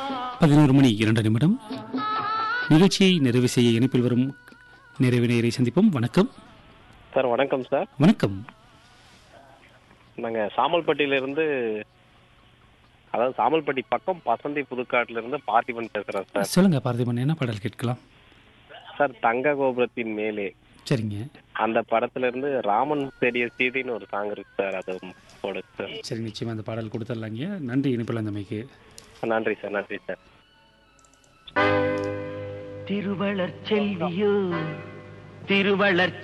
பதினோரு மணி இரண்டு நிமிடம் நிகழ்ச்சியை நிறைவு செய்ய இணைப்பில் வரும் நிறைவு நேரை சந்திப்போம் வணக்கம் சார் வணக்கம் சார் வணக்கம் நாங்கள் சாமல்பட்டியிலிருந்து அதாவது சாமல்பட்டி பக்கம் பசந்தி புதுக்காட்டுல இருந்து பார்த்திபன் பேசுகிறேன் சார் சொல்லுங்க பார்த்திபன் என்ன பாடல் கேட்கலாம் சார் தங்க கோபுரத்தின் மேலே சரிங்க அந்த படத்துல இருந்து ராமன் பெரிய சீதைன்னு ஒரு சாங் இருக்கு சார் அது போடுங்க சார் சரி நிச்சயமா அந்த பாடல் கொடுத்துடலாங்க நன்றி இணைப்பில் அந்தமைக்கு நன்றி சார் நன்றி சார் திருவளர் செல்வியோ திருவளர்